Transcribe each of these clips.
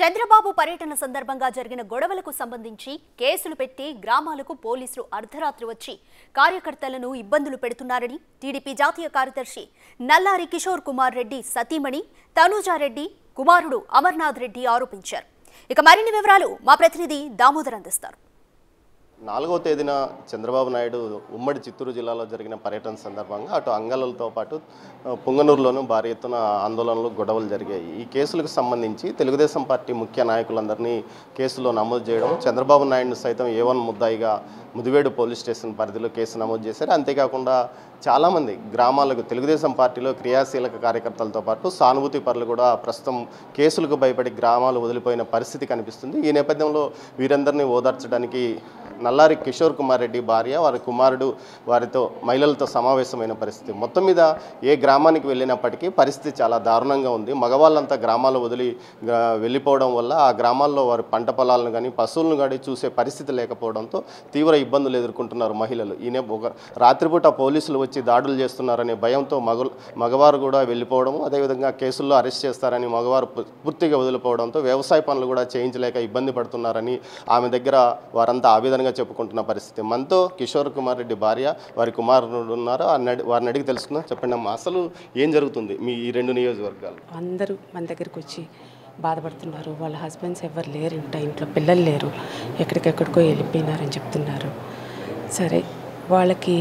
చంద్రబాబు పర్యటన సందర్భంగా జరిగిన గొడవలకు సంబంధించి కేసులు పెట్టి గ్రామాలకు పోలీసులు అర్ధరాత్రి వచ్చి కార్యకర్తలను ఇబ్బందులు పెడుతున్నారని టీడీపీ జాతీయ కార్యదర్శి నల్లారి కిషోర్ కుమార్ రెడ్డి సతీమణి తనూజారెడ్డి కుమారుడు అమర్నాథ్ రెడ్డి ఆరోపించారు ఇక మరిన్ని వివరాలు మా ప్రతినిధి దామోదర్ అందిస్తారు నాలుగవ తేదీన చంద్రబాబు నాయుడు ఉమ్మడి చిత్తూరు జిల్లాలో జరిగిన పర్యటన సందర్భంగా అటు అంగళ్ళతో పాటు ఆ, పుంగనూరులోనూ భారీ ఎత్తున ఆందోళనలు గొడవలు జరిగాయి ఈ కేసులకు సంబంధించి తెలుగుదేశం పార్టీ ముఖ్య నాయకులందరినీ కేసులో నమోదు చేయడం చంద్రబాబు నాయుడును సైతం ఏ వన్ ముద్దాయిగా ముదివేడు పోలీస్ స్టేషన్ పరిధిలో కేసు నమోదు చేశారు అంతేకాకుండా చాలామంది గ్రామాలకు తెలుగుదేశం పార్టీలో క్రియాశీలక కార్యకర్తలతో పాటు సానుభూతి పరులు కూడా ప్రస్తుతం కేసులకు భయపడి గ్రామాలు వదిలిపోయిన పరిస్థితి కనిపిస్తుంది ఈ నేపథ్యంలో వీరందరినీ ఓదార్చడానికి నల్లారి కిషోర్ కుమార్ రెడ్డి భార్య వారి కుమారుడు వారితో మహిళలతో సమావేశమైన పరిస్థితి మొత్తం మీద ఏ గ్రామానికి వెళ్ళినప్పటికీ పరిస్థితి చాలా దారుణంగా ఉంది మగవాళ్ళంతా గ్రామాలు వదిలి గా- వెళ్ళిపోవడం వల్ల ఆ గ్రామాల్లో వారి పంట పొలాలను కానీ పశువులను కానీ చూసే పరిస్థితి లేకపోవడంతో తీవ్ర ఇబ్బందులు ఎదుర్కొంటున్నారు మహిళలు ఈయన ఒక రాత్రిపూట పోలీసులు వచ్చి దాడులు చేస్తున్నారనే భయంతో మగ మగవారు కూడా వెళ్ళిపోవడం అదేవిధంగా కేసుల్లో అరెస్ట్ చేస్తారని మగవారు పు- పూర్తిగా వదిలిపోవడంతో వ్యవసాయ పనులు కూడా చేయించలేక ఇబ్బంది పడుతున్నారని ఆమె దగ్గర వారంతా ఆవేదనగా చెప్పుకుంటున్న పరిస్థితి మనతో కిషోర్ కుమార్ రెడ్డి భార్య వారి కుమారుడు ఉన్నారు వారిని అడి- వారిని అడిగి తెలుసుకుందాం చెప్పండి అమ్మా అసలు ఏం జరుగుతుంది మీ ఈ రెండు నియోజకవర్గాలు అందరూ మన దగ్గరికి వచ్చి బాధపడుతున్నారు వాళ్ళ హస్బెండ్స్ ఎవరు లేరు ఇంట ఇంట్లో పిల్లలు లేరు ఎక్కడికెక్కడికో వెళ్ళిపోయినారని చెప్తున్నారు సరే వాళ్ళకి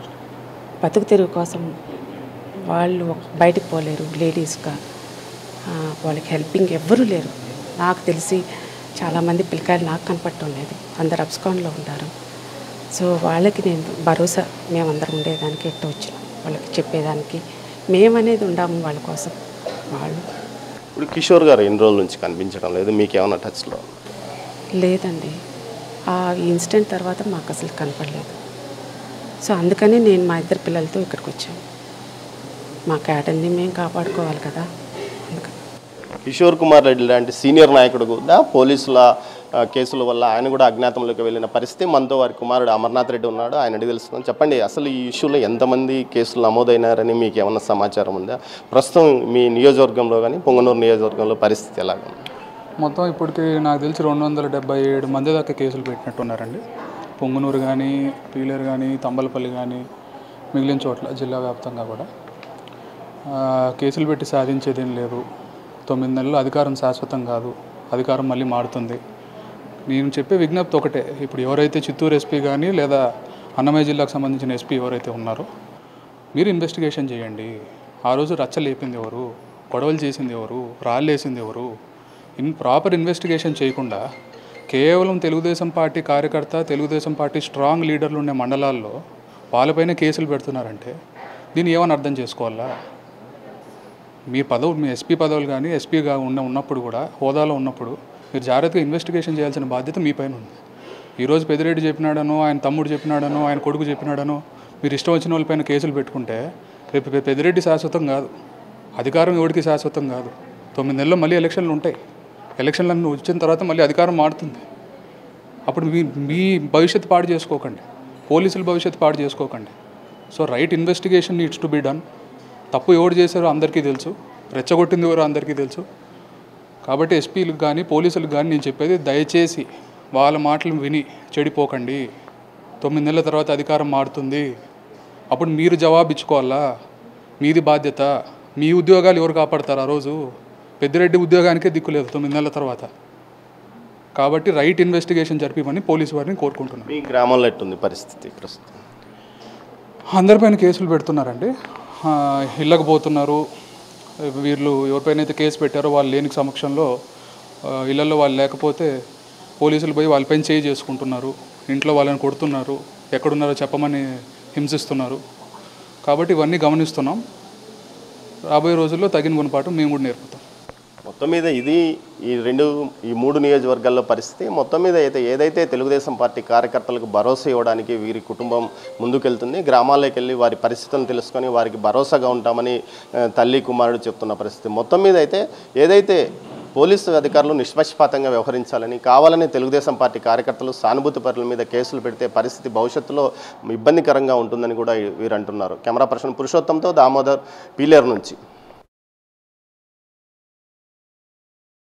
బతుకు తెరువు కోసం వాళ్ళు బయటకు పోలేరు లేడీస్గా ఆ, వాళ్ళకి హెల్పింగ్ ఎవ్వరూ లేరు నాకు తెలిసి చాలామంది పిల్లకాయలు నాకు కనపడటం లేదు అందరు అబ్స్కాన్లో ఉంటారు సో వాళ్ళకి నేను భరోసా మేమందరం ఉండేదానికి ఎట్ట వచ్చినాం వాళ్ళకి చెప్పేదానికి మేమనేది ఉండాము వాళ్ళ కోసం వాళ్ళు ఇప్పుడు కిషోర్ గారు ఎన్ని రోజుల నుంచి కనిపించడం లేదు మీకేమైనా టచ్లో లేదండి ఆ ఇన్సిడెంట్ తర్వాత మాకు అసలు కనపడలేదు సో అందుకని నేను మా ఇద్దరు పిల్లలతో ఇక్కడికి వచ్చాను మా క్యాటన్ని మేము కాపాడుకోవాలి కదా అందుకని కిషోర్ కుమార్ రెడ్డి లాంటి సీనియర్ నాయకుడు కూడా పోలీసుల ఆ, కేసుల వల్ల ఆయన కూడా అజ్ఞాతంలోకి వెళ్ళిన పరిస్థితి మనతో వారి కుమారుడు అమర్నాథ్ రెడ్డి ఉన్నాడు ఆయన అడిగి తెలుసుకుందాం చెప్పండి అసలు ఈ ఇష్యూలో ఎంతమంది కేసులు నమోదైనారని మీకు ఏమన్నా సమాచారం ఉందా ప్రస్తుతం మీ నియోజకవర్గంలో కానీ పొంగనూరు నియోజకవర్గంలో పరిస్థితి ఎలాగ ఉంది మొత్తం ఇప్పటికి నాకు తెలిసి రెండు వందల డెబ్బై ఏడు మంది దాకా కేసులు పెట్టినట్టున్నారండి పొంగునూరు కానీ పీలేరు కానీ తంబలపల్లి కానీ మిగిలిన చోట్ల జిల్లా వ్యాప్తంగా కూడా ఆ, కేసులు పెట్టి సాధించేది ఏం లేదు తొమ్మిది నెలలు అధికారం శాశ్వతం కాదు అధికారం మళ్ళీ మారుతుంది నేను చెప్పే విజ్ఞప్తి ఒకటే ఇప్పుడు ఎవరైతే చిత్తూరు ఎస్పీ కానీ లేదా అన్నమయ్య జిల్లాకు సంబంధించిన ఎస్పీ ఎవరైతే ఉన్నారో మీరు ఇన్వెస్టిగేషన్ చేయండి ఆ రోజు రచ్చ లేపింది ఎవరు గొడవలు చేసింది ఎవరు రాళ్ళు వేసింది ఎవరు ఇన్ ప్రాపర్ ఇన్వెస్టిగేషన్ చేయకుండా కేవలం తెలుగుదేశం పార్టీ కార్యకర్త తెలుగుదేశం పార్టీ స్ట్రాంగ్ లీడర్లు ఉండే మండలాల్లో వాళ్ళపైన కేసులు పెడుతున్నారంటే దీన్ని ఏమని అర్థం చేసుకోవాలా మీ పదవు మీ ఎస్పీ పదవులు కానీ ఎస్పీగా ఉన్న ఉన్నప్పుడు కూడా హోదాలో ఉన్నప్పుడు మీరు జాగ్రత్తగా ఇన్వెస్టిగేషన్ చేయాల్సిన బాధ్యత మీ పైన ఉంది ఈరోజు పెద్దిరెడ్డి చెప్పినాడనో ఆయన తమ్ముడు చెప్పినాడనో ఆయన కొడుకు చెప్పినాడనో మీరు ఇష్టం వచ్చిన వాళ్ళపైన కేసులు పెట్టుకుంటే రేపు పె- పెద్దిరెడ్డి శాశ్వతం కాదు అధికారం ఎవరికి శాశ్వతం కాదు తొమ్మిది నెలల్లో మళ్ళీ ఎలక్షన్లు ఉంటాయి ఎలక్షన్లు వచ్చిన తర్వాత మళ్ళీ అధికారం మారుతుంది అప్పుడు మీ మీ భవిష్యత్తు పాడు చేసుకోకండి పోలీసుల భవిష్యత్తు పాడు చేసుకోకండి so right investigation needs to be done తప్పు ఎవరు చేశారో అందరికీ తెలుసు రెచ్చగొట్టింది ఎవరో అందరికీ తెలుసు కాబట్టి ఎస్పీలకు కానీ పోలీసులకు కానీ నేను చెప్పేది దయచేసి వాళ్ళ మాటలు విని చెడిపోకండి తొమ్మిది నెలల తర్వాత అధికారం మారుతుంది అప్పుడు మీరు జవాబు ఇచ్చుకోవాలా మీది బాధ్యత మీ ఉద్యోగాలు ఎవరు కాపాడతారు ఆ రోజు పెద్దిరెడ్డి ఉద్యోగానికే దిక్కులేదు తొమ్మిది నెలల తర్వాత కాబట్టి రైట్ ఇన్వెస్టిగేషన్ జరిపిమని పోలీసు వారిని కోరుకుంటున్నాను మీ గ్రామంలో ఎట్టుంది పరిస్థితి ప్రస్తుతం అందరిపైన కేసులు పెడుతున్నారండి ఆ, ఇళ్ళకు పోతున్నారు వీళ్ళు ఎవరిపైన అయితే కేసు పెట్టారో వాళ్ళు లేని సమక్షంలో ఆ, ఇళ్ళల్లో వాళ్ళు లేకపోతే పోలీసులు పోయి వాళ్ళపైన చేయి చేసుకుంటున్నారు ఇంట్లో వాళ్ళని కొడుతున్నారు ఎక్కడున్నారో చెప్పమని హింసిస్తున్నారు కాబట్టి ఇవన్నీ గమనిస్తున్నాం రాబోయే రోజుల్లో తగిన గుణపాఠం మేము కూడా నేర్పుతాం మొత్తం మీద ఇది ఈ రెండు ఈ మూడు నియోజకవర్గాల్లో పరిస్థితి మొత్తం మీద అయితే ఏదైతే తెలుగుదేశం పార్టీ కార్యకర్తలకు భరోసా ఇవ్వడానికి వీరి కుటుంబం ముందుకెళ్తుంది గ్రామాల్లోకి వెళ్ళి వారి పరిస్థితులను తెలుసుకొని వారికి భరోసాగా ఉంటామని ఆ, తల్లి కుమారుడు చెప్తున్న పరిస్థితి మొత్తం మీద అయితే ఏదైతే పోలీసు అధికారులు నిష్పక్షపాతంగా వ్యవహరించాలని కావాలని తెలుగుదేశం పార్టీ కార్యకర్తలు సానుభూతి పరుల మీద కేసులు పెడితే పరిస్థితి భవిష్యత్తులో ఇబ్బందికరంగా ఉంటుందని కూడా వీరు అంటున్నారు కెమెరా పర్సన్ పురుషోత్తంతో దామోదర్ పీలేరు నుంచి